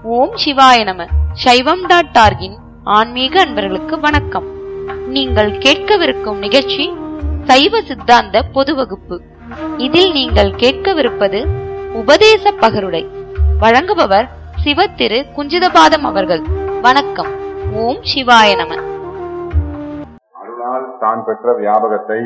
ஓம் சிவாய நம சைவம் டாட் டார்கின் ஆன்மீக அன்பர்களுக்கு வணக்கம் நீங்கள் கேட்கவிருக்கும் நிகழ்ச்சி சைவ சித்தாந்த பொது வகுப்பு இதில் நீங்கள் கேட்கவிருப்பது உபதேச பகருடை வழங்குபவர் சிவ திரு குஞ்சிதபாதம் அவர்கள் வணக்கம் ஓம் சிவாய நம அருளால் தான் பெற்ற வியாபகத்தை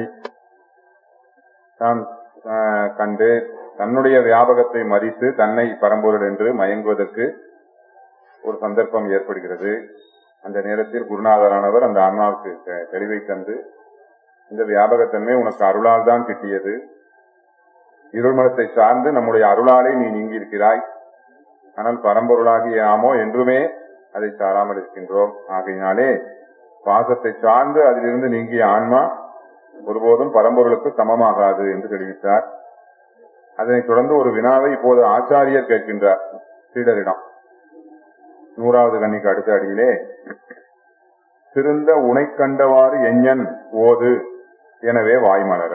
தான் ஆஹ், கண்டு தன்னுடைய வியாபகத்தை மதித்து தன்னை பரம்பொருள் என்று மயங்குவதற்கு ஒரு சந்தர்ப்பம் ஏற்படுகிறது அந்த நேரத்தில் குருநாதரானவர் அந்த ஆன்மாவுக்கு தெ- தெளிவை தந்து இந்த வியாபகத்தன்மை உனக்கு அருளால் தான் கிட்டியது இருள்மலத்தை சார்ந்து நம்முடைய அருளாலே நீ நீங்கியிருக்கிறாய் ஆனால் பரம்பொருளாகிய நாமோ என்றுமே அதை சாராமல் இருக்கின்றோம் ஆகையினாலே பாசத்தை சார்ந்து அதிலிருந்து நீங்கிய ஆன்மா ஒருபோதும் பரம்பொருளுக்கு சமமாகாது என்று தெரிவித்தார் அதனைத் தொடர்ந்து ஒரு வினாவை இப்போது ஆச்சாரியர் கேட்கின்றார் சீடரிடம் நூறாவது கண்ணிக்கு அடுத்த அடியிலே திருந்த உனை கண்டவாறு எஞ்ஞன் ஓது எனவே வாய்மலர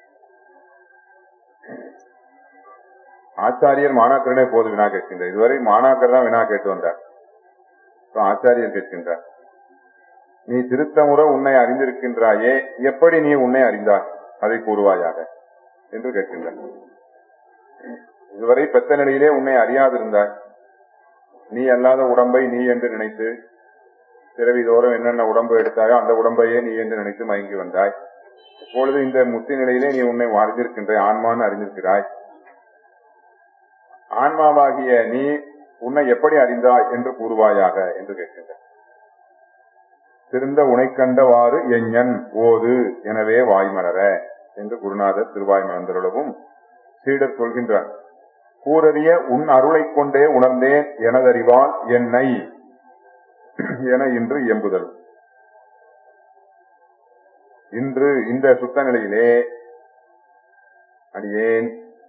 ஆச்சாரியர் மாணாக்கரனே போது வினா கேட்கின்றார் இதுவரை மாணாக்கர் தான் வினா கேட்டு வந்தார் இப்ப ஆச்சாரியர் கேட்கின்றார் நீ திருத்தமுறை உன்னை அறிந்திருக்கின்றாயே எப்படி நீ உன்னை அறிந்தாய் அதை கூறுவாயாக என்று கேட்கின்றார் இதுவரை பெத்த நிலையிலே உன்னை அறியாதிருந்தாய் நீ அல்லாத உடம்பை நீ என்று நினைத்து பிறவிதோறும் என்னென்ன உடம்பு எடுத்தாயோ அந்த உடம்பையே நீ என்று நினைத்து மயங்கி வந்தாய் இப்பொழுது இந்த முத்தி நிலையிலே நீ உன்னை அறிந்திருக்கின்றாய் ஆன்மான்னு அறிந்திருக்கிறாய் ஆன்மாவாகிய நீ உன்னை எப்படி அறிந்தாய் என்று கூறுவாயாக என்று கேட்கின்றார் திருந்த உனை கண்டவாறு எஞ்ஞன் ஓது எனவே வாய்மலர என்று குருநாதர் திருவாய் மலர்ந்தருளவும் சீடர் சொல்கின்றார் கூறறிய உன் அருளைக் கொண்டே உணர்ந்தேன் எனதறிவால் என்னை என இன்று எம்புதல் இன்று இந்த சுத்த நிலையிலே அடியேன்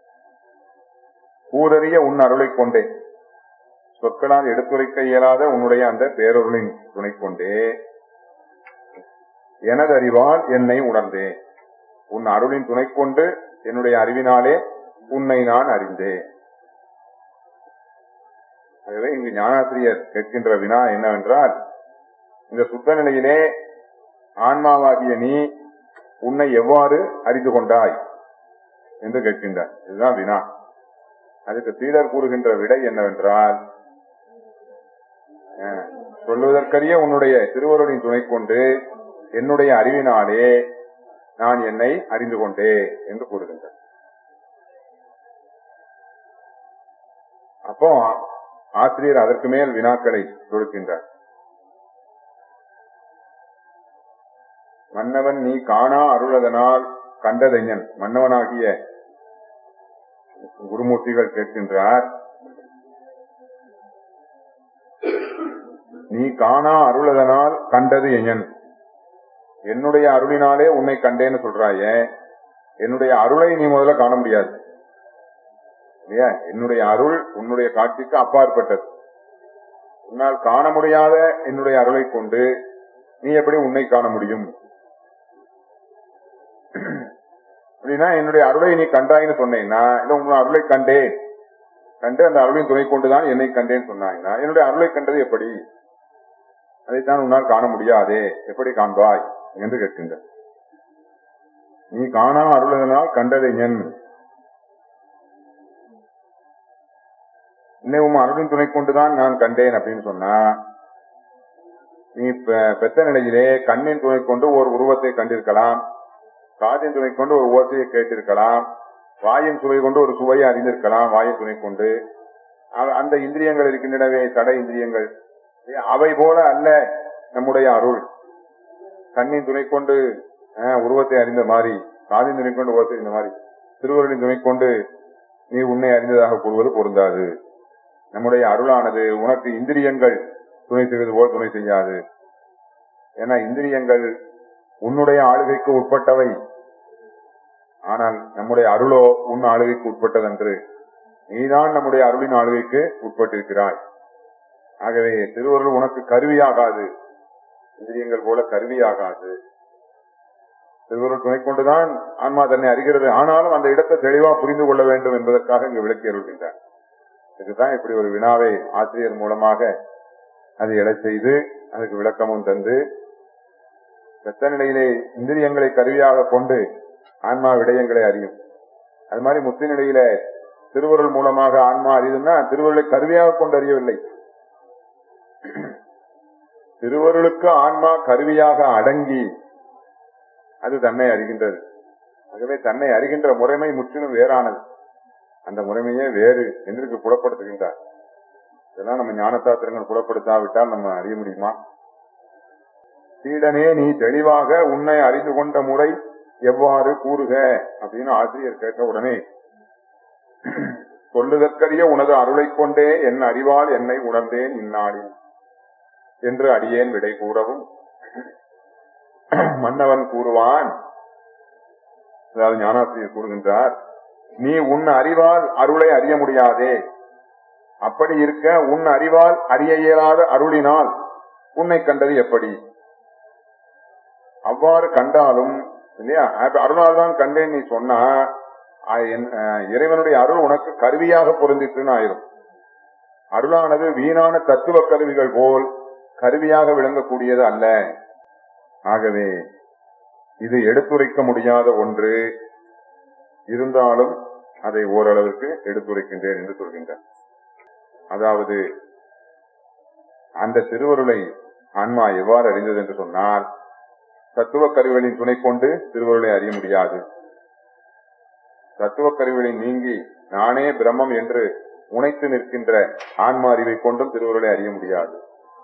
கூறறிய உன் அருளைக் கொண்டே சொற்களால் எடுத்துரைக்க இயலாத உன்னுடைய அந்த பேரொருளின் துணை கொண்டே எனது அறிவால் என்னை உணர்ந்தேன் உன் அருளின் துணை கொண்டு என்னுடைய அறிவினாலே உன்னை நான் அறிந்தேன் ஆகவே இங்கு ஞானாசிரியர் கேட்கின்ற வினா என்னவென்றால் இந்த சுத்த நிலையிலே ஆன்மாவாகிய நீ உன்னை எவ்வாறு அறிந்து கொண்டாய் என்று கேட்கின்றார் இதுதான் வினா அதுக்கு சீடர் கூறுகின்ற விடை என்னவென்றால் அஹ், சொல்வதற்கரிய உன்னுடைய திருவருளின் துணை கொண்டு என்னுடைய அறிவினாலே நான் என்னை அறிந்து கொண்டே என்று கூறுகின்றார் அப்போ ஆசிரியர் அதற்கு மேல் வினாக்களை தொடுக்கின்றார் மன்னவன் நீ காணா அருளதனால் கண்டதைஞன் மன்னவனாகிய குருமூர்த்திகள் கேட்கின்றார் நீ காணா அருளதனால் கண்டது எஞன் என்னுடைய அருளினாலே உன்னை கண்டேன்னு சொல்றாயே என்னுடைய அருளை நீ முதல்ல காண முடியாது இல்லையா என்னுடைய அருள் உன்னுடைய காட்சிக்கு அப்பாற்பட்டது உன்னால் காண முடியாத என்னுடைய அருளை கொண்டு நீ எப்படி உன்னை காண முடியும் அப்படின்னா என்னுடைய அருளை நீ கண்டாயின்னு சொன்னேன்னா இல்ல உன் அருளை கண்டேன் கண்டு அந்த அருளின் துணை கொண்டுதான் என்னை கண்டேன்னு சொன்னாங்கன்னா என்னுடைய அருளை கண்டது எப்படி அதைத்தான் உன்னால் காண முடியாதே எப்படி காண்பாய் என்று கேட்கின்ற நீ காணா அருளதனால் கண்டதை என் இன்னும் உன் அருளின் துணை கொண்டுதான் நான் கண்டேன் அப்படின்னு சொன்னா நீ பெ- பெத்த நிலையிலே கண்ணின் துணை கொண்டு ஒரு உருவத்தை கண்டிருக்கலாம் காதின் துணை கொண்டு ஒரு ஓசையை கேட்டிருக்கலாம் வாயின் சுவை கொண்டு ஒரு சுவையை அறிந்திருக்கலாம் வாயின் துணை கொண்டு அ- அந்த இந்திரியங்கள் இருக்கின்றனவே தடை இந்திரியங்கள் அவை போல அல்ல நம்முடைய அருள் கண்ணின் துணை கொண்டு அஹ், உருவத்தை அறிந்த மாதிரி காதின் துணை கொண்டு ஓசை இந்த மாதிரி திருவருளின் துணை கொண்டு நீ உன்னை அறிந்ததாக கூறுவது பொருந்தாது நம்முடைய அருளானது உனக்கு இந்திரியங்கள் துணை செய்வது போல் துணை செய்யாது ஏன்னா இந்திரியங்கள் உன்னுடைய ஆளுகைக்கு உட்பட்டவை ஆனால் நம்முடைய அருளோ உன் ஆளுகைக்கு உட்பட்டதன்று நீதான் நம்முடைய அருளின் ஆளுகைக்கு உட்பட்டிருக்கிறாய் ஆகவே திருவருள் உனக்கு கருவியாகாது இந்திரியங்கள் போல கருவியாகாது திருவருள் துணை கொண்டுதான் ஆன்மா தன்னை அறிகிறது ஆனாலும் அந்த இடத்தை தெளிவா புரிந்து கொள்ள வேண்டும் என்பதற்காக இங்கு விளக்கி அருள்கின்றார் இதுதான் இப்படி ஒரு வினாவை ஆசிரியர் மூலமாக அதை எழச் செய்து அதுக்கு விளக்கமும் தந்து வெத்த நிலையிலே இந்திரியங்களை கருவியாக கொண்டு ஆன்மா விடயங்களை அறியும் அது மாதிரி முத்தி நிலையில திருவருள் மூலமாக ஆன்மா அறியுதுன்னா திருவருளை கருவியாக கொண்டு அறியவில்லை திருவருளுக்கு ஆன்மா கருவியாக அடங்கி அது தன்னை அறிகின்றது ஆகவே தன்னை அறிகின்ற முறைமை முற்றிலும் வேறானது அந்த முறைமையே வேறு என்று புலப்படுத்துகின்றார் இதெல்லாம் நம்ம ஞானசாஸ்திரங்கள் புலப்படுத்தாவிட்டால் நம்ம அறிய முடியுமா சீடனே நீ தெளிவாக உன்னை அறிந்து கொண்ட முறை எவ்வாறு கூறுக அப்படின்னு ஆசிரியர் கேட்ட உடனே சொல்லுதற்கரிய உனது அருளைக் கொண்டே என் அறிவால் என்னை உணர்ந்தேன் இந்நாளில் என்று அடியேன் விடை கூறவும் மன்னவன் கூறுவான் அதாவது ஞானாசிரியர் கூறுகின்றார் நீ உன் அறிவால் அருளை அறிய முடியாதே அப்படி இருக்க உன் அறிவால் அறிய இயலாத அருளினால் உன்னை கண்டது எப்படி அவ்வாறு கண்டாலும் இல்லையா அப்ப அருளால் தான் கண்டேன் நீ சொன்னா அஹ் என்- அஹ் இறைவனுடைய அருள் உனக்கு கருவியாக பொருந்திட்டுன்னு ஆயிரும் அருளானது வீணான தத்துவ கருவிகள் போல் கருவியாக விளங்கக்கூடியது அல்ல ஆகவே இது எடுத்துரைக்க முடியாத ஒன்று இருந்தாலும் அதை ஓரளவிற்கு எடுத்துரைக்கின்றேன் என்று சொல்கின்றார் அதாவது அந்த திருவருளை ஆன்மா எவ்வாறு அறிந்தது என்று சொன்னால் தத்துவ கருவிகளின் துணை கொண்டு திருவருளை அறிய முடியாது தத்துவ கருவிகளை நீங்கி நானே பிரம்மம் என்று உணைத்து நிற்கின்ற ஆன்மா அறிவை கொண்டும் திருவருளை அறிய முடியாது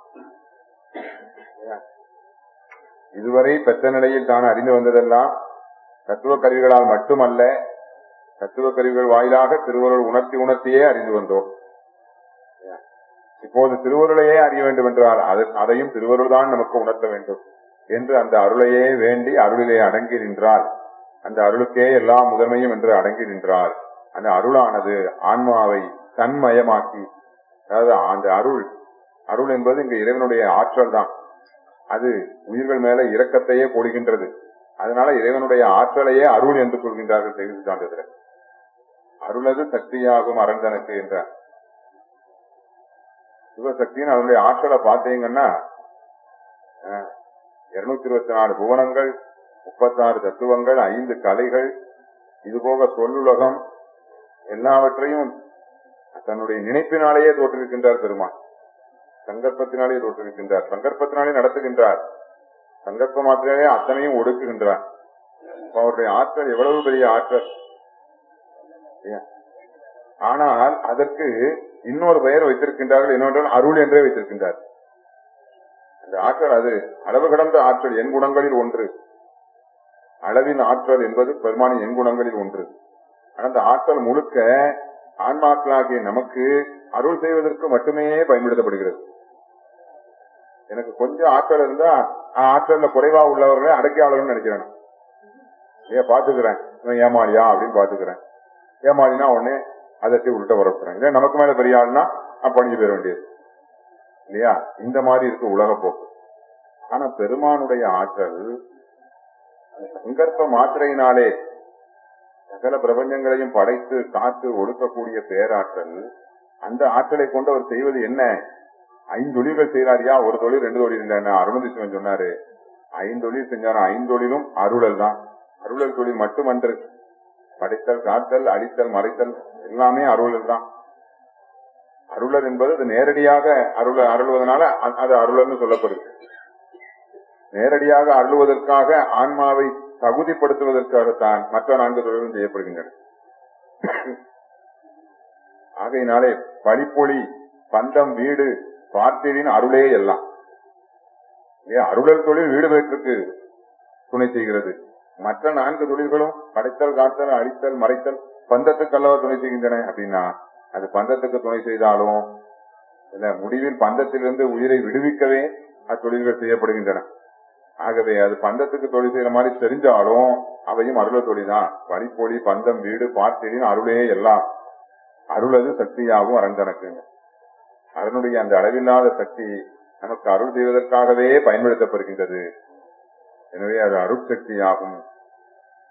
இதுவரை பெற்ற நிலையில் தான் அறிந்து வந்ததெல்லாம் தத்துவ கருவிகளால் மட்டுமல்ல தத்துவ கருவிகள் வாயிலாக திருவருள் உணர்த்தி உணர்த்தியே அறிந்து வந்தோம் இப்போது திருவருளையே அறிய வேண்டும் என்றால் அது- அதையும் திருவருள் தான் நமக்கு உணர்த்த வேண்டும் என்று அந்த அருளையே வேண்டி அருளிலே அடங்கி நின்றால் அந்த அருளுக்கே எல்லா முதன்மையும் என்று அடங்கி நின்றால் அந்த அருளானது ஆன்மாவை தன்மயமாக்கி அதாவது அந்த அருள் அருள் என்பது இங்கு இறைவனுடைய ஆற்றல் தான் அது உயிர்கள் மேல இரக்கத்தையே பொழிகின்றது அதனால இறைவனுடைய ஆற்றலையே அருள் என்று சொல்கின்றார்கள் செய்தி சான்றிதழ் அருளது சக்தியாகும் அரங்கனுக்கு என்றார் சிவசக்தின்னு அதனுடைய ஆற்றலை பார்த்தீங்கன்னா இருநூத்தி இருபத்தி நாலு புவனங்கள் முப்பத்தாறு தத்துவங்கள் ஐந்து கலைகள் இது போக சொல்லுலகம் எல்லாவற்றையும் தன்னுடைய நினைப்பினாலேயே தோற்றுவிக்கின்றார் பெருமான் சங்கற்பத்தினாலே தோற்றுவிக்கின்றார் சங்கற்பத்தினாலே நடத்துகின்றார் சங்கற்ப மாத்திரையே அத்தனையும் ஒடுக்குகின்றார் அப்ப அவருடைய ஆற்றல் எவ்வளவு பெரிய ஆற்றல் இல்லையா? ஆனால் அதற்கு இன்னொரு பெயர் வைத்திருக்கின்றார்கள் என்னவென்றால் அருள் என்றே வைத்திருக்கின்றார் அந்த ஆற்றல் அது அளவு கடந்த ஆற்றல் என் குணங்களில் ஒன்று அளவின் ஆற்றல் என்பது பெருமானின் என் குணங்களில் ஒன்று ஆனா அந்த ஆற்றல் முழுக்க ஆன்மாக்களாகிய நமக்கு அருள் செய்வதற்கு மட்டுமே பயன்படுத்தப்படுகிறது எனக்கு கொஞ்சம் ஆற்றல் இருந்தா ஆ, ஆற்றல்ல குறைவா உள்ளவர்களை அடக்கியாளர்னு நினைக்கிறேன் நான். ஏன் பாத்துக்கிறேன் இவன் ஏமாளியா அப்படின்னு பாத்துக்கிறேன் ஏமாளினா உடனே அதட்டி உள்ட்ட வரப்புறேன் இல்ல நமக்கு மேல பெரிய ஆளுனா நான் பணிஞ்சு போயிட வேண்டியது இல்லையா இந்த மாதிரி இருக்கு உலக போக்கு ஆனா பெருமானுடைய ஆற்றல் சங்கற்ப மாத்திரையினாலே சகல பிரபஞ்சங்களையும் படைத்து காத்து ஒடுக்கக்கூடிய பேராற்றல் அந்த ஆற்றலை கொண்டு அவர் செய்வது என்ன ஐந்தொழில்கள் செய்யறாரியா ஒரு தொழில் ரெண்டு தொழில் இல்லைன்னு அருணதி சிவன் சொன்னாரு ஐந்தொழில் செஞ்சாரு ஐந்தொழிலும் அருளல் தான் அருளல் தொழில் மட்டுமன்று படைத்தல் காத்தல் அழித்தல் மறைத்தல் எல்லாமே அருளல் தான் அருளர் என்பது அது நேரடியாக அருள அருள்வதனால அ- அது அருளர்னு சொல்லப்படுது நேரடியாக அருளுவதற்காக ஆன்மாவை தகுதிப்படுத்துவதற்காகத்தான் மற்ற நான்கு தொழிலும் செய்யப்படுகின்றன ஆகையினாலே பழிப்பொழி பந்தம் வீடு பார்த்திரின் அருளே எல்லாம் ஏன் அருளல் தொழில் வீடு பெற்றுக்கு துணை செய்கிறது மற்ற நான்கு தொழில்களும் படைத்தல் காத்தல் அழித்தல் மறைத்தல் பந்தத்துக்கு அல்லவா துணை செய்கின்றன அப்படின்னா அது பந்தத்துக்கு துணை செய்தாலும் இல்ல முடிவில் பந்தத்திலிருந்து உயிரை விடுவிக்கவே அத்தொழில்கள் செய்யப்படுகின்றன ஆகவே அது பந்தத்துக்கு தொழில் செய்யற மாதிரி தெரிஞ்சாலும் அவையும் அருள தொழில் தான் வழிப்பொழி பந்தம் வீடு பார்த்திரின் அருளே எல்லாம் அருளது சக்தியாகும் அரங்கனுக்குங்க அதனுடைய அந்த அளவில்லாத சக்தி நமக்கு அருள் செய்வதற்காகவே பயன்படுத்தப்படுகின்றது எனவே அது அருட்சக்தியாகும்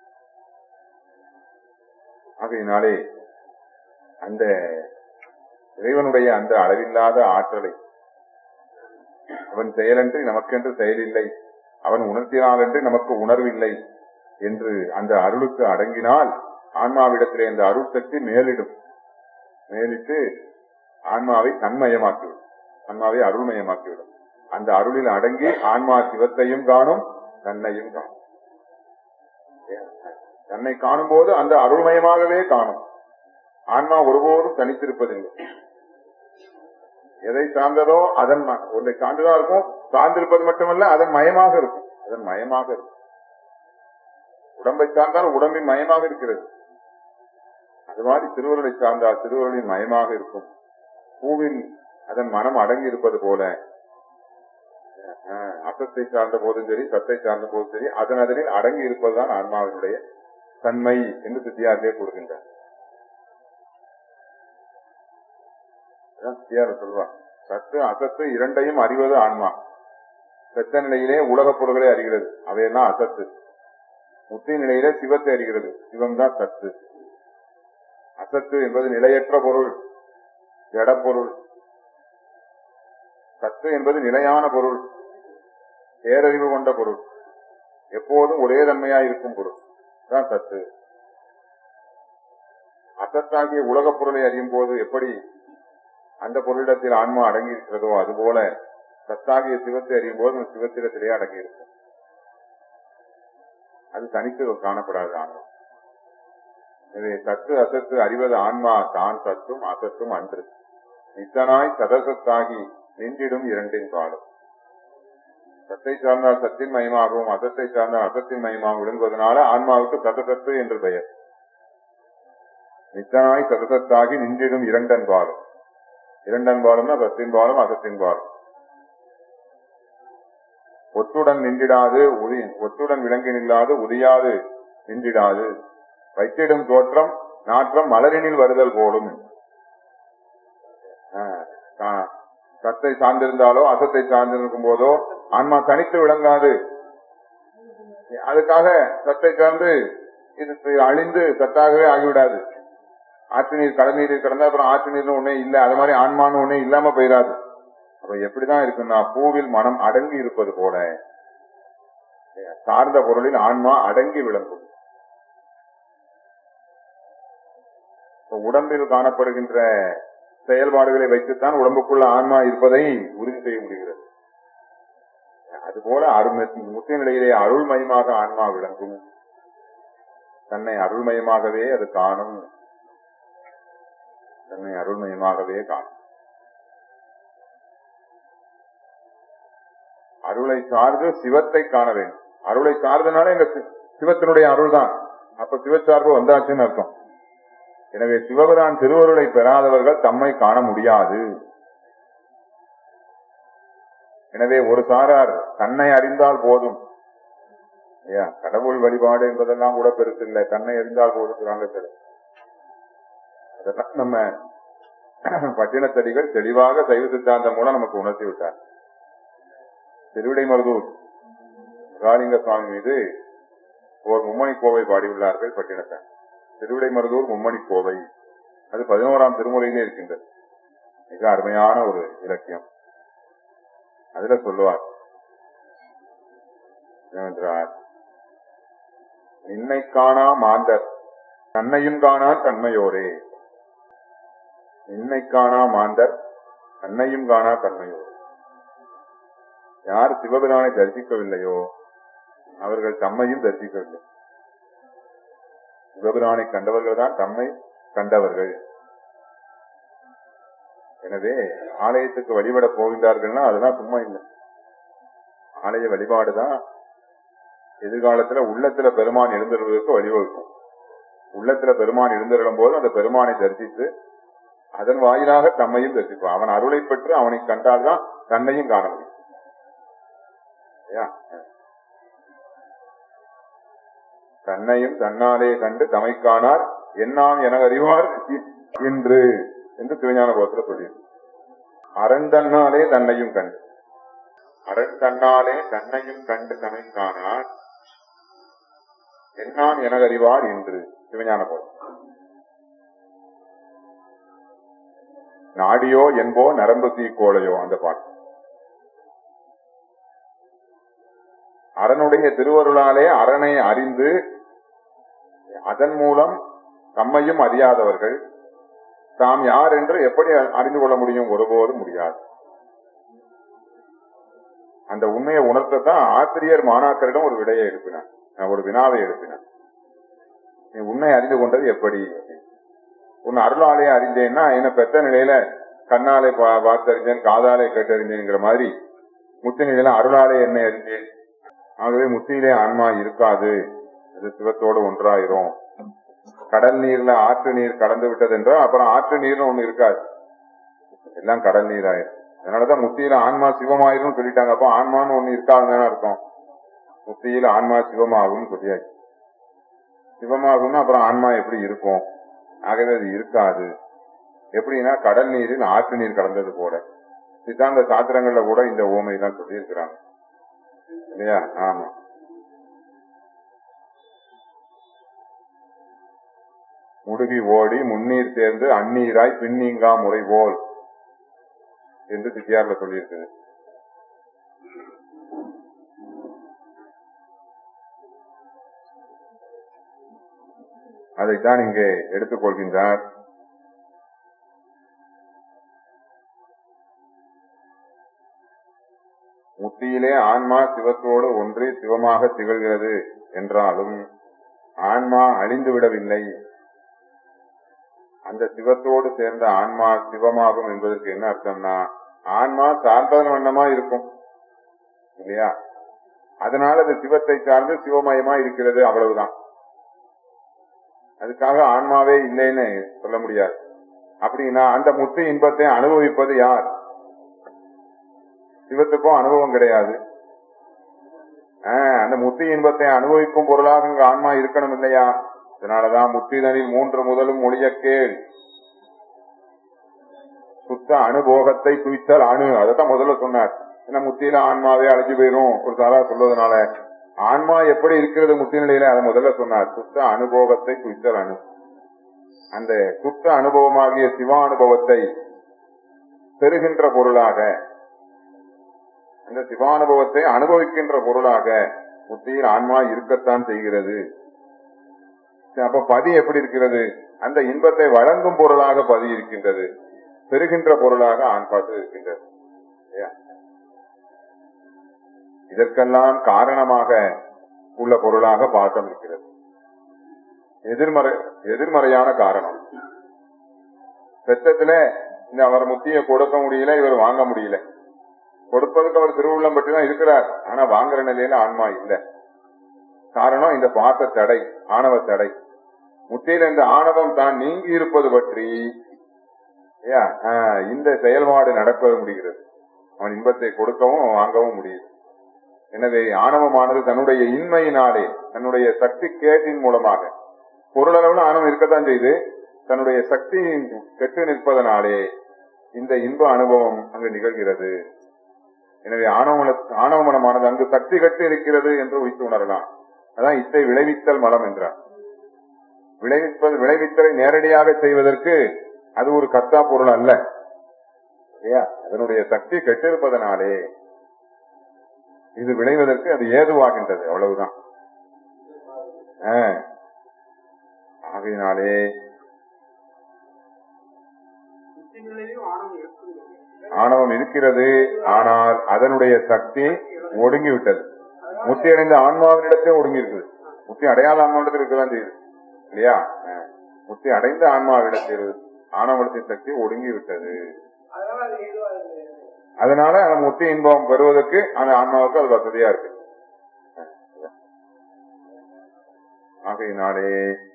ஆகையினாலே அந்த இறைவனுடைய அந்த அளவில்லாத ஆற்றலை அவன் செயலன்றி நமக்கென்று செயலில்லை அவன் உணர்த்தினான் என்று நமக்கு உணர்வில்லை என்று அந்த அருளுக்கு அடங்கினால் ஆன்மாவிடத்திலே அந்த அருள் சக்தி மேலிடும் மேலிட்டு ஆன்மாவை தன்மயமாக்கிவிடும் ஆன்மாவை அருள்மயமாக்கிவிடும் அந்த அருளில் அடங்கி ஆன்மா சிவத்தையும் காணும் தன்னையும் காணும் தன்னை காணும் போது அந்த அருள்மயமாகவே காணும் ஆன்மா ஒருபோதும் தனித்திருப்பதில்லை எதை சார்ந்ததோ அதன் ம- ஒன்றை சார்ந்ததா இருக்கும் சார்ந்திருப்பது மட்டுமல்ல அதன் மயமாக இருக்கும் அதன் மயமாக இருக்கும் உடம்பை சார்ந்தால் உடம்பின் மயமாக இருக்கிறது அது மாதிரி திருவருளை சார்ந்தால் திருவருளின் மயமாக இருக்கும் பூவில் அதன் மனம் அடங்கி இருப்பது போல அஹ், அசத்தை சார்ந்த போதும் சரி சத்தை சார்ந்த போதும் சரி அதன் அதனில் அடங்கி இருப்பதுதான் ஆன்மாவினுடைய தன்மை என்று சித்தியாரிலே கூறுகின்றார் அதான் சித்தியார் சொல்வார் சத்து அசத்து இரண்டையும் அறிவது ஆன்மா செத்த நிலையிலே உலகப் பொருள்களை அறிகிறது அவையெல்லாம் அசத்து முத்தி நிலையிலே சிவத்தை அறிகிறது சிவம் தான் சத்து அசத்து என்பது நிலையற்ற பொருள் ஜடப்பொருள் சத்து என்பது நிலையான பொருள் பேரறிவு கொண்ட பொருள் எப்போதும் ஒரே தன்மையாய் இருக்கும் பொருள் தான் சத்து அசத்தாகிய உலகப் பொருளை அறியும் போது எப்படி அந்த பொருளிடத்தில் ஆன்மா அடங்கி இருக்கிறதோ அதுபோல சத்தாகிய சிவத்தை அறியும் போது அந்த சிவத்திடத்திலே அடங்கி இருக்கும் அது தனித்து காணப்படாது ஆன்மா எனவே சத்து அசத்து அறிவது ஆன்மா தான் சத்தும் அசத்தும் அன்று நித்தனாய் சதசத்தாகி நின்றிடும் இரண்டின் காலம் சத்தை சார்ந்தால் சத்தின் மயமாகவும் அசத்தை சார்ந்தால் அசத்தின் மயமாகவும் விளங்குவதனால ஆன்மாவுக்கு சதசத்து என்று பெயர் நித்தனாய் சதசத்தாகி நின்றிடும் இரண்டன் பாலும் இரண்டன் பாலும்னா சத்தின் பாலும் அசத்தின் பாலும் ஒத்துடன் நின்றிடாது உதி ஒத்துடன் விளங்கி நில்லாது உதியாது நின்றிடாது வைத்திடும் தோற்றம் நாற்றம் மலரினில் வருதல் போலும் ஆஹ், ஆஹ், சத்தை சார்ந்திருந்தாலோ அசத்தை சார்ந்திருக்கும் போதோ ஆன்மா தனித்து விளங்காது அதுக்காக சத்தை சார்ந்து இது அழிந்து சத்தாகவே ஆகிவிடாது ஆற்று நீர் கடல் நீர் கிடந்தா அப்புறம் ஆற்று நீர்னு ஒண்ணே இல்ல அது மாதிரி ஆன்மான்னு ஒண்ணே இல்லாம போயிடாது அப்ப எப்படிதான் இருக்குன்னா பூவில் மனம் அடங்கி இருப்பது போல சார்ந்த பொருளில் ஆன்மா அடங்கி விளங்கும் இப்ப உடம்பில் காணப்படுகின்ற செயல்பாடுகளை வைத்துத்தான் உடம்புக்குள்ள ஆன்மா இருப்பதை உறுதி செய்ய முடிகிறது அதுபோல அருள் முத்திய நிலையிலே அருள்மயமாக ஆன்மா விளங்கும் தன்னை அருள்மயமாகவே அது காணும் தன்னை அருள்மயமாகவே காணும் அருளை சார்ந்து சிவத்தை காண வேண்டும் அருளை சார்ந்தனால இந்த சி- சிவத்தினுடைய அருள் தான் அப்ப சிவச்சார்பு வந்தாச்சுன்னு அர்த்தம் எனவே சிவபிரான் திருவருளை பெறாதவர்கள் தம்மை காண முடியாது எனவே ஒரு சாரார் தன்னை அறிந்தால் போதும் ஐயா கடவுள் வழிபாடு என்பதெல்லாம் கூட பெருசு இல்லை தன்னை அறிந்தால் போதுங்கிறாங்க சிலர் அதெல்லாம் நம்ம பட்டினத்தடிகள் தெளிவாக சைவ சித்தாந்தம் மூலம் நமக்கு உணர்த்தி விட்டார் திருவிடை மருதூர் மகாலிங்க சுவாமி மீது ஓர் மும்மணி கோவை பாடியுள்ளார்கள் பட்டினத்தார் திருவிடை மருதூர் மும்மணி கோவை அது பதினோராம் திருமுறையிலே இருக்கின்றது மிக அருமையான ஒரு இலக்கியம் அதுல சொல்லுவார் என்னவென்றார் நின்னை காணா மாந்தர் தன்னையும் காணா தன்மையோரே நின்னை காணா மாந்தர் தன்னையும் காணா தன்மையோரே யார் சிவபிரானை தரிசிக்கவில்லையோ அவர்கள் தம்மையும் தரிசிக்கவில்லை சிவபிரானை கண்டவர்கள் தான் தம்மை கண்டவர்கள் எனவே ஆலயத்துக்கு வழிபட போகின்றார்கள்னா அதெல்லாம் சும்மா இல்லை ஆலய வழிபாடுதான் எதிர்காலத்துல உள்ளத்துல பெருமான் எழுந்திருவதற்கு வழிவகுக்கும் உள்ளத்துல பெருமான் எழுந்திருளும் போது அந்த பெருமானை தரிசித்து அதன் வாயிலாக தம்மையும் தரிசிப்பான் அவன் அருளை பெற்று அவனை கண்டால்தான் தன்னையும் காண முடியும் இல்லையா? தன்னையும் தன்னாலே கண்டு தமை காணார் என்னாம் என அறிவார் என்று என்று திருஞான கோத்திர சொல்லியிருக்கு அரண் தன்னாலே தன்னையும் கண்டு அரண் தன்னாலே தன்னையும் கண்டு தமை காணார் என்னான் என அறிவார் என்று சிவஞான கோத்திரம் நாடியோ என்போ நரம்பு தீக்கோளையோ அந்த பாட்டு அரனுடைய திருவருளாலே அரணை அறிந்து அதன் மூலம் தம்மையும் அறியாதவர்கள் தாம் யார் என்று எப்படி அறிந்து கொள்ள முடியும் ஒருபோதும் முடியாது அந்த உண்மையை உணர்த்தத்தான் ஆசிரியர் மாணாக்கரிடம் ஒரு விடையை எழுப்பினார் அஹ் ஒரு வினாவை எழுப்பினார் நீ உண்மை அறிந்து கொண்டது எப்படி உன் அருளாலே அறிந்தேன்னா என்ன பெற்ற நிலையில கண்ணாலே பா- பார்த்தறிஞ்சேன் காதாலே கேட்டறிஞ்சேங்கிற மாதிரி முத்தி நிலையில அருளாலே என்ன அறிந்தேன் ஆகவே முத்தியிலே ஆன்மா இருக்காது அது சிவத்தோடு ஒன்றாயிரும் கடல் நீர்ல ஆற்று நீர் கலந்து விட்டது என்றால் அப்புறம் ஆற்று நீர்னு ஒண்ணு இருக்காது எல்லாம் கடல் நீர் ஆயிரும் அதனாலதான் முத்தியில ஆன்மா சிவமாயிரும் சொல்லிட்டாங்க அப்போ ஆன்மான்னு ஒண்ணு இருக்காதுன்னு அர்த்தம் முத்தியில ஆன்மா சிவமாகும் சொல்லியாச்சு சிவமாகும்னா அப்புறம் ஆன்மா எப்படி இருக்கும் ஆகவே அது இருக்காது எப்படின்னா கடல் நீரில் ஆற்று நீர் கலந்தது போல சித்தாந்த சாத்திரங்கள்ல கூட இந்த ஓமை தான் சொல்லியிருக்கிறாங்க இல்லையா ஆமா முடுகி ஓடி முன்னீர் சேர்ந்து அந்நீராய் பின்னீங்கா முறை போல் என்று சித்தியார்ல சொல்லியிருக்குது அதைத்தான் இங்கே எடுத்துக் கொள்கின்றார் முத்தியிலே ஆன்மா சிவத்தோடு ஒன்றி சிவமாக திகழ்கிறது என்றாலும் ஆன்மா அழிந்து விடவில்லை அந்த சிவத்தோடு சேர்ந்த ஆன்மா சிவமாகும் என்பதற்கு என்ன அர்த்தம்னா ஆன்மா சார்ந்ததன் வண்ணமா இருக்கும் இல்லையா அதனால அது சிவத்தை சார்ந்து சிவமயமா இருக்கிறது அவ்வளவுதான் அதுக்காக ஆன்மாவே இல்லைன்னு சொல்ல முடியாது அப்படின்னா அந்த முத்து இன்பத்தை அனுபவிப்பது யார் சிவத்துக்கும் அனுபவம் கிடையாது ஆஹ், அந்த முத்தி இன்பத்தை அனுபவிக்கும் பொருளாக இங்க ஆன்மா இருக்கணும் இல்லையா அதனாலதான் முத்திதனில் மூன்று முதலும் மொழிய கேள் சுத்த அனுபோகத்தை துய்த்தல் அணு அதைத்தான் முதல்ல சொன்னார் ஏன்னா முத்தியில ஆன்மாவே அழைச்சு போயிரும் ஒரு சாரா சொல்வதனால ஆன்மா எப்படி இருக்கிறது முத்தி நிலையில அதை முதல்ல சொன்னார் சுத்த அனுபோகத்தை துய்த்தல் அணு அந்த சுத்த அனுபவமாகிய சிவ அனுபவத்தை பெறுகின்ற பொருளாக அந்த சிவானுபவத்தை அனுபவிக்கின்ற பொருளாக முத்தியில் ஆன்மா இருக்கத்தான் செய்கிறது சரி, அப்ப பதி எப்படி இருக்கிறது அந்த இன்பத்தை வழங்கும் பொருளாக பதி இருக்கின்றது பெறுகின்ற பொருளாக ஆண்பாட்டு இருக்கின்றது இல்லையா? இதற்கெல்லாம் காரணமாக உள்ள பொருளாக பாட்டம் இருக்கிறது எதிர்மறை எதிர்மறையான காரணம் பெற்றத்துல இந்த அவர் முத்தியை கொடுக்க முடியல இவர் வாங்க முடியல கொடுப்பதுக்கு அவர் திருவுள்ளம் பற்றி தான் இருக்கிறார் ஆனா வாங்குற நிலையில ஆன்மா இல்ல காரணம் இந்த பாச தடை ஆணவ தடை முத்தியில இந்த ஆணவம் தான் நீங்கி இருப்பது பற்றி ஏயா, ஆஹ், இந்த செயல்பாடு நடக்க முடிகிறது அவன் இன்பத்தை கொடுக்கவும் வாங்கவும் முடியுது எனவே ஆணவமானது தன்னுடைய இன்மையினாலே தன்னுடைய சக்தி கேட்டின் மூலமாக பொருளளவுல ஆணவம் இருக்கத்தான் செய்து தன்னுடைய சக்தி கெட்டு நிற்பதனாலே இந்த இன்ப அனுபவம் அங்கு நிகழ்கிறது எனவே ஆணவமன ஆணவ மனமானது அங்கு சக்தி கட்டு இருக்கிறது என்று உய்த்து உணரலாம் அதான் இத்தை விளைவித்தல் மலம் என்றார் விளைவிப்பது விளைவித்தலை நேரடியாக செய்வதற்கு அது ஒரு கர்த்தா பொருள் அல்ல இல்லையா அதனுடைய சக்தி கெட்டிருப்பதனாலே இது விளைவதற்கு அது ஏதுவாகின்றது அவ்வளவுதான் ஆ. ஆகையினாலே முத்திநிலையிலும் ஆணவம் இருக்குது ஆணவம் இருக்கிறது ஆனால் அதனுடைய சக்தி ஒடுங்கி விட்டது முத்தி அடைந்த ஆன்மாவினிடத்தே ஒடுங்கி இருக்குது முத்தி அடையாத ஆன்மாவிடத்தில் இருக்கதான் செய்யுது இல்லையா ஆ. முத்தி அடைந்த ஆன்மாவிடத்தில் ஆணவத்தின் சக்தி ஒடுங்கி விட்டது அதனால அது ஏதுவா இருக்கு அதனால அந்த முத்தி இன்பம் பெறுவதற்கு அந்த ஆன்மாவுக்கு அது வசதியா இருக்கு ஆகையினாலே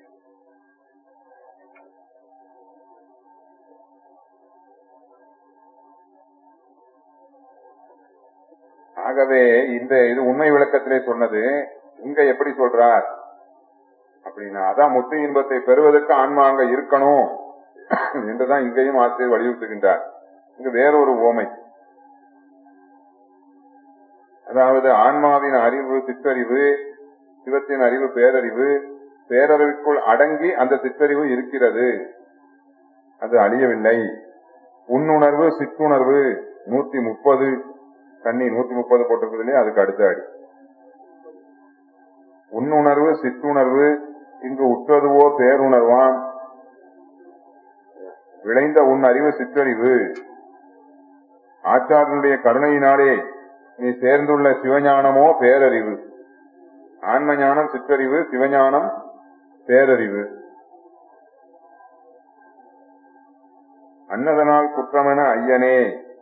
ஆகவே இந்த இது உண்மை விளக்கத்திலே சொன்னது இங்க எப்படி சொல்றார் அப்படின்னா அதான் முத்தி இன்பத்தை பெறுவதற்கு ஆன்மா அங்க இருக்கணும் என்றுதான் இங்கேயும் ஆசிரியர் வலியுறுத்துகின்றார் இங்க வேறொரு ஓமை அதாவது ஆன்மாவின் அறிவு சிற்றறிவு சிவத்தின் அறிவு பேரறிவு பேரறிவுக்குள் அடங்கி அந்த சிற்றறிவு இருக்கிறது அது அழியவில்லை உன்னுணர்வு சிற்றுணர்வு நூத்தி முப்பது கண்ணி நூத்தி முப்பது போட்டிருக்குதுலயே அதுக்கு அடுத்த அடி உன்னுணர்வு சிற்றுணர்வு இங்கு உற்றதுவோ பேருணர்வான் விளைந்த உன் அறிவு சிற்றறிவு ஆச்சாரனுடைய கருணையினாலே நீ சேர்ந்துள்ள சிவஞானமோ பேரறிவு ஆன்ம ஞானம் சிற்றறிவு சிவஞானம் பேரறிவு அன்னதனால் குற்றமென ஐயனே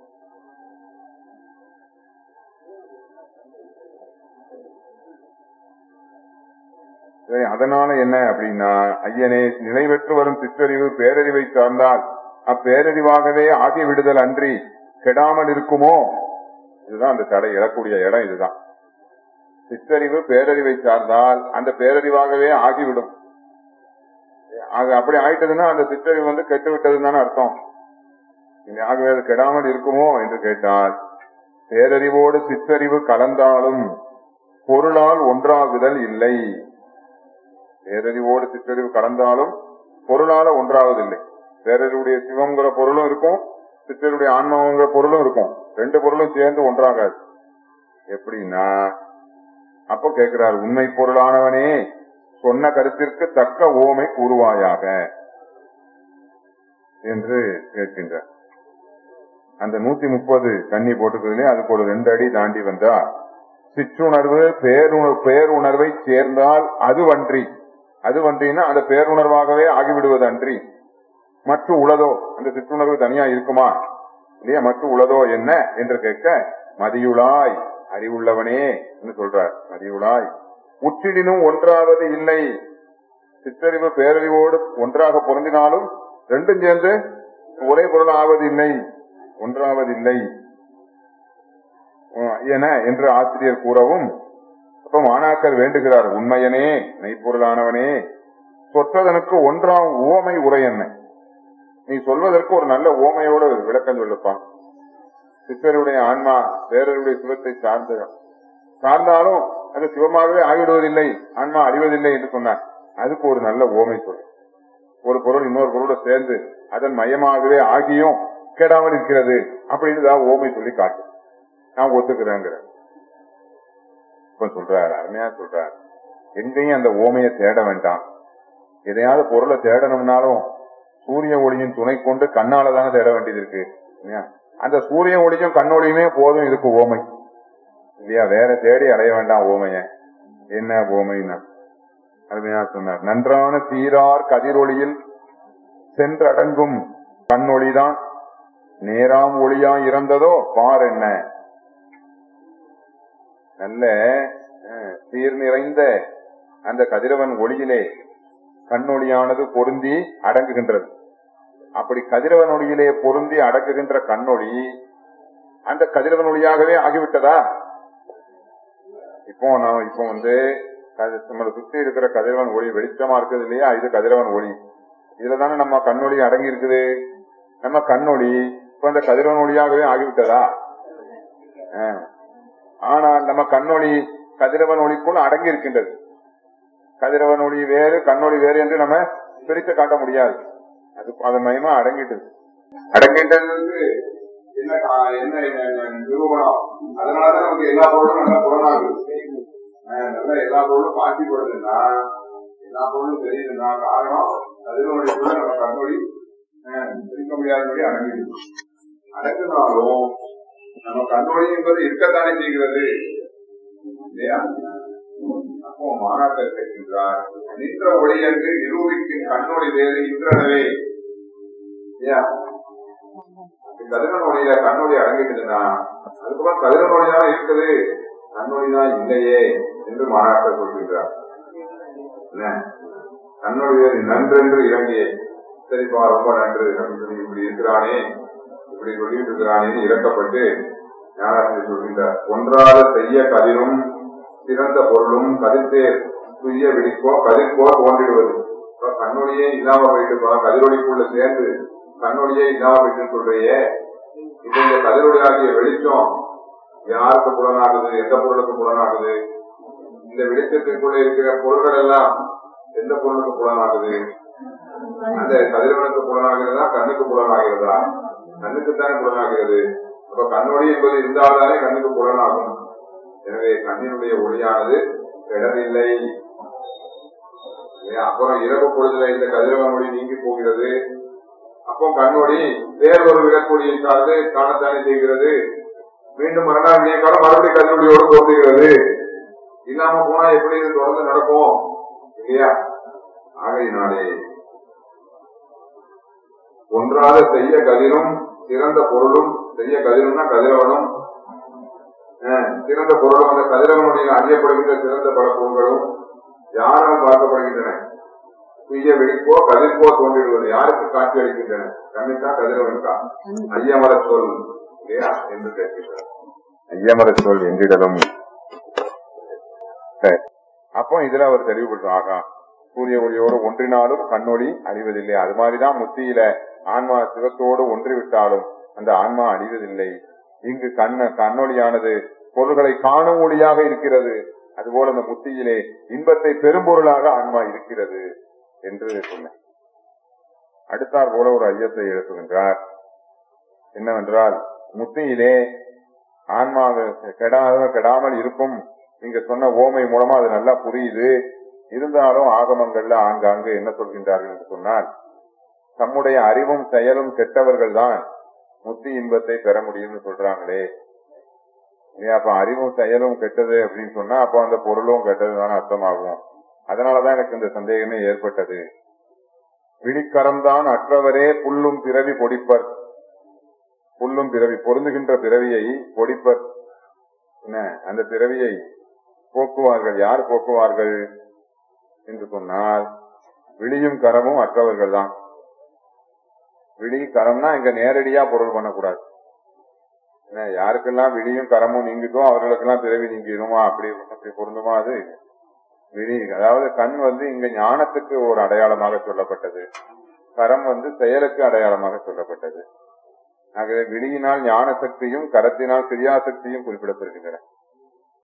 சரி, அதனால என்ன அப்படின்னா ஐயனே நிலை பெற்று வரும் சிற்றறிவு பேரறிவை சார்ந்தால் அப்பேரறிவாகவே ஆகி விடுதல் அன்றி கெடாமல் இருக்குமோ இதுதான் அந்த தடை எழக்கூடிய இடம் இதுதான் சிற்றறிவு பேரறிவை சார்ந்தால் அந்த பேரறிவாகவே ஆகிவிடும் அது அப்படி ஆயிட்டதுன்னா அந்த சிற்றறிவு வந்து கெட்டு விட்டதுன்னு தானே அர்த்தம் இனி ஆகவே அது கெடாமல் இருக்குமோ என்று கேட்டால் பேரறிவோடு சிற்றறிவு கலந்தாலும் பொருளால் ஒன்றாகுதல் இல்லை பேரறிவோடு சிற்றறிவு கலந்தாலும் பொருளால ஒன்றாவதில்லை பேரறிவுடைய சிவங்கிற பொருளும் இருக்கும் சிற்றறிவுடைய ஆன்மாவுங்கிற பொருளும் இருக்கும் ரெண்டு பொருளும் சேர்ந்து ஒன்றாகாது எப்படின்னா அப்ப கேட்கிறார் உண்மை பொருளானவனே சொன்ன கருத்திற்கு தக்க ஓமை கூறுவாயாக என்று கேட்கின்றார் அந்த நூத்தி முப்பது தண்ணி போட்டுக்கிறதுலே அதுக்கு ஒரு ரெண்டு அடி தாண்டி வந்தா சிற்றுணர்வு பேருணர் பேருணர்வை சேர்ந்தால் அதுவன்றி அதுவன்றின்னா அந்த பேருணர்வாகவே ஆகிவிடுவது அன்றி மற்ற உளதோ அந்த சிற்றுணர்வு தனியா இருக்குமா இல்லையா மற்ற உளதோ என்ன என்று கேட்க மதியுளாய் அறிவுள்ளவனே என்று சொல்றார் மதியுளாய் உற்றிடினும் ஒன்றாவது இல்லை சிற்றறிவு பேரறிவோடு ஒன்றாக பொருந்தினாலும் ரெண்டும் சேர்ந்து ஒரே பொருள் ஆவதில்லை ஒன்றாவதில்லை உம், என என்று ஆசிரியர் கூறவும் அப்ப மாணாக்கர் வேண்டுகிறார் உண்மையனே மெய்ப்பொருளானவனே சொற்றதனுக்கு ஒன்றாம் உவமை உரை என்ன நீ சொல்வதற்கு ஒரு நல்ல ஓமையோட விளக்கம் சொல்லுப்பா சித்தருடைய ஆன்மா வேறருடைய சிவத்தை சார்ந்த சார்ந்தாலும் அது சிவமாகவே ஆகிவிடுவதில்லை ஆன்மா அழிவதில்லை என்று சொன்னார் அதுக்கு ஒரு நல்ல ஓமை சொல் ஒரு பொருள் இன்னொரு பொருளோட சேர்ந்து அதன் மையமாகவே ஆகியும் கெடாமல் இருக்கிறது அப்படின்னு தான் ஓமை சொல்லி காட்டு நான் ஒத்துக்கிறேங்கிற இப்ப சொல்றாரு அருமையா சொல்றாரு எங்கேயும் அந்த ஓமையை தேட வேண்டாம் எதையாவது பொருளை தேடணும்னாலும் சூரிய ஒளியின் துணை கொண்டு கண்ணால தானே தேட வேண்டியது இருக்கு இல்லையா? அந்த சூரிய ஒளியும் கண்ணொளியுமே போதும் இதுக்கு ஓமை இல்லையா வேற தேடி அடைய வேண்டாம் ஓமைய என்ன ஓமைன்னா அருமையா சொன்னார் நன்றான சீரார் கதிரொளியில் சென்றடங்கும் கண்ணொளிதான் நேராம் ஒளியா இறந்ததோ பார் என்ன நல்ல அஹ், சீர் நிறைந்த அந்த கதிரவன் ஒளியிலே கண்ணொளியானது பொருந்தி அடங்குகின்றது அப்படி கதிரவன் ஒளியிலே பொருந்தி அடங்குகின்ற கண்ணொளி அந்த கதிரவன் ஒளியாகவே ஆகிவிட்டதா இப்போ நான் இப்போ வந்து கதி- நம்மளை சுத்தி இருக்கிற கதிரவன் ஒளி வெளிச்சமா இருக்குது இல்லையா இது கதிரவன் ஒளி இதுல தானே நம்ம கண்ணொளி அடங்கி இருக்குது நம்ம கண்ணொளி இப்ப அந்த கதிரவன் ஒளியாகவே ஆகிவிட்டதா ஆஹ். ஆனால் நம்ம கண்ணொளி கதிரவன் ஒளிக்குள் அடங்கி இருக்கின்றது கதிரவன் ஒளி வேறு கண்ணொளி வேறு என்று நம்ம பிரித்து காட்ட முடியாது அது அதன் மயமா அடங்கிட்டது அடங்கிட்டது என்ன கா- என்ன என்ன நிரூபணம் அதனாலதான் நமக்கு எல்லா பொருளும் நல்லா புலனாகுது ஆஹ் நல்லா எல்லா பொருளும் காட்சி கொடுதுன்னா எல்லா பொருளும் தெரியுதுன்னா காரணம் கதிரவனுடைய நம்ம கண்ணொளி ஆஹ் பிரிக்க முடியாதபடி அடங்கிடுது அடங்கினாலும் நம்ம கண்ணொளி என்பது இருக்கத்தானே செய்கிறது இல்லையா அப்போ மாணாக்கர் கேட்கின்றார் நின்ற ஒளி என்று நிரூபிக்கும் கண்ணொளி வேறு இன்றனவே இல்லையா அப்படி கதிரவன் ஒளியில கண்ணொளி அடங்கிட்டுதுன்னா அதுக்கப்புறம் கதிரவன் ஒளி தான் இருக்குது கண்ணொளி தான் இல்லையே என்று மாணாக்கர் சொல்கின்றார் என்ன கண்ணொளி வேறு நன்றென்று இறங்கியே சரிப்பா ரொம்ப நன்று அப்படின்னு சொல்லி இப்படி இருக்கிறானே இப்படி சொல்லிட்டு இருக்கிறானேன்னு இறக்கப்பட்டு ஞானாசிரியர் சொல்கின்றார் ஒன்றாத செய்ய கதிரும் சிறந்த பொருளும் கதிர்த்தேர் துய்ய விழிப்போ கதிர்ப்போ தோன்றிடுவது இப்ப கண்ணொளியே இல்லாம போயிட்டுப்பா கதிரொளிக்குள்ள சேர்ந்து கண்ணொளியே இல்லாம போயிட்டு சொல்றையே இப்ப இந்த கதிரொளியாகிய வெளிச்சம் யாருக்கு புலனாகுது எந்த பொருளுக்கு புலனாகுது இந்த வெளிச்சத்திற்குள்ள இருக்கிற பொருள்கள் எல்லாம் எந்த பொருளுக்கு புலனாகுது அந்த கதிரவனுக்கு புலனாகிறதா கண்ணுக்கு புலனாகிறதா கண்ணுக்குத்தானே புலனாகிறது அப்ப கண்ணொளி என்பது இருந்தால்தானே கண்ணுக்கு புலனாகும் எனவே கண்ணினுடைய ஒளியானது கெடவில்லை இல்லையா? அப்புறம் இரவு பொழுதுல இந்த கதிரவன் ஒளி நீங்கி போகிறது அப்போ கண்ணொளி வேறொரு விளக்கொடியை சார்ந்து காணத்தானே செய்கிறது மீண்டும் மறுநாள் விடிய காலம் மறுபடியும் கண்ணொளியோடு தோன்றுகிறது இல்லாம போனா எப்படி இது தொடர்ந்து நடக்கும் இல்லையா ஆகையினாலே ஒன்றாக செய்ய கதிரும் சிறந்த பொருளும் செய்ய கதிரும்னா கதிரவனும் அஹ், சிறந்த பொருளும் அந்த கதிரவனுடைய அறியப்படுகின்ற சிறந்த பல பொருள்களும் யாரால் பார்க்கப்படுகின்றன தூய வெளிப்போ கதிர்ப்போ தோன்றிடுவது யாருக்கு காட்சி அளிக்கின்றன கண்ணுக்கா கதிரவனுக்கா ஐயமர சொல் இல்லையா என்று கேட்கின்றனர் ஐயமர சொல் என்றிடலும் சரி. அப்போ இதுல அவர் தெளிவுபடுத்தும் ஆகா சூரிய ஒளியோடு ஒன்றினாலும் கண்ணொளி அழிவதில்லை அது மாதிரிதான் முத்தியில ஆன்மா சிவத்தோடு ஒன்றிவிட்டாலும் அந்த ஆன்மா அழிவதில்லை இங்கு கண்ண கண்ணொளியானது பொருள்களை காணும் ஒளியாக இருக்கிறது அதுபோல அந்த முத்தியிலே இன்பத்தை பெரும்பொருளாக ஆன்மா இருக்கிறது என்று சொன்னேன் அடுத்தார் போல ஒரு ஐயத்தை எழுப்புகின்றார் என்னவென்றால் முத்தியிலே ஆன்மா கெடாத கெடாமல் இருக்கும் நீங்க சொன்ன ஓமை மூலமா அது நல்லா புரியுது இருந்தாலும் ஆகமங்கள்ல ஆங்காங்கு என்ன சொல்கின்றார்கள் என்று சொன்னால் தம்முடைய அறிவும் செயலும் கெட்டவர்கள் தான் முத்தி இன்பத்தை பெற முடியும்னு சொல்றாங்களே இல்லையா அப்ப அறிவும் செயலும் கெட்டது அப்படின்னு சொன்னா அப்போ அந்த பொருளும் கெட்டதுதான் அர்த்தமாகும் அதனாலதான் எனக்கு இந்த சந்தேகமே ஏற்பட்டது விழிக்கரம்தான் அற்றவரே புல்லும் பிறவி பொடிப்பர் புல்லும் பிறவி பொருந்துகின்ற பிறவியை பொடிப்பர் என்ன அந்த பிறவியை போக்குவார்கள் யார் போக்குவார்கள் என்று சொன்னால் விழியும் கரமும் அற்றவர்கள் தான் விழி கரம்னா இங்க நேரடியா பொருள் பண்ணக்கூடாது என்ன யாருக்கெல்லாம் விழியும் கரமும் நீங்கிட்டோ அவர்களுக்கெல்லாம் பிறவி நீங்கிடுமா அப்படி அப்படி பொருந்துமா அது விழி அதாவது கண் வந்து இங்க ஞானத்துக்கு ஒரு அடையாளமாக சொல்லப்பட்டது கரம் வந்து செயலுக்கு அடையாளமாக சொல்லப்பட்டது ஆகவே விழியினால் ஞான சக்தியும் கரத்தினால் கிரியாசக்தியும் குறிப்பிடப்படுகின்றன